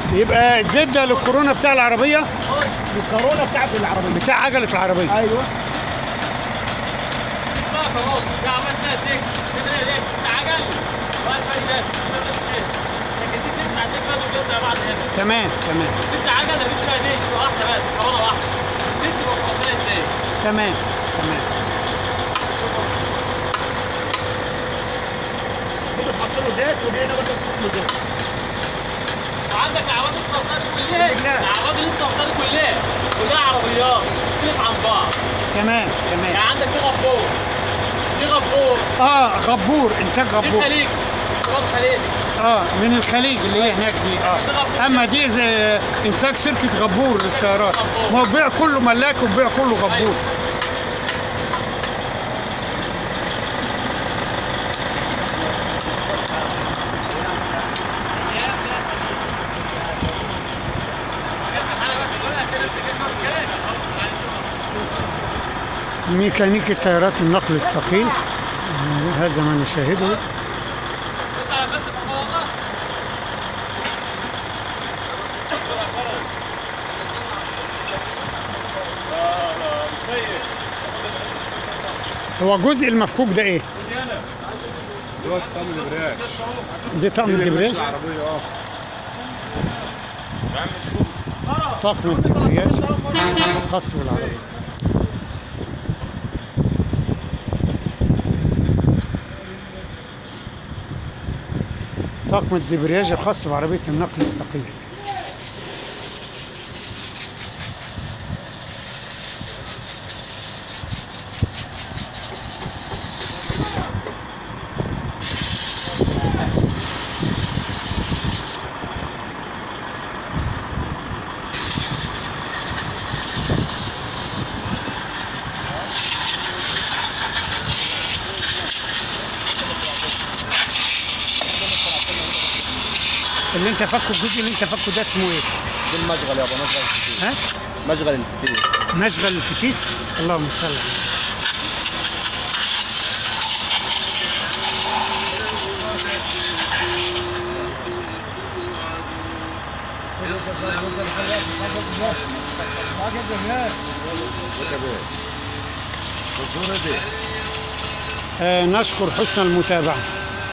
يبقى الزيت ده للكورونا بتاع العربيه الكورونا بتاعت العربيه بتاع عجله العربيه ايوه اسمها كروت في عمال اسمها 6 كده ليه 6 عجل واحد فرق بس كده مش كده لكن دي 6 عشان كده دول زي بعض هنا تمام تمام الست عجل مفيش فيها دي بتبقى واحده بس كورونا واحده السكس بقى مفضله اتنين تمام تمام دي بتحط له زيت ودي هنا برضه بتحط له زيت وعندك العربيات اللي تصدر كلها كلها. العربيات اللي تصدر كلها كلها عربيات بس بتختلف عن بعض تمام تمام يعني عندك دي غبور دي غبور اه غبور انتاج دي غبور خليج استيراد خليجي اه من الخليج اللي هي هناك دي اه اما دي زي انتاج شركه غبور للسيارات ما هو بيع كله ملاك وبيع كله غبور ميكانيكي سيارات النقل الثقيل آه، هذا ما نشاهده هو الجزء المفكوك ده ايه؟ دلوقتي طعم الابراج دي طقم الدبرياج العربيه اه طقم الدبرياج خاص بالعربية طقم الدبرياج الخاص بعربية النقل الثقيل اللي انت فاكه الجزء اللي انت فاكه ده اسمه ايه؟ دي المشغل يابا مشغل الفتيس ها؟ مشغل الفتيس مشغل الفتيس اللهم صل على النبي. آه نشكر حسن المتابعة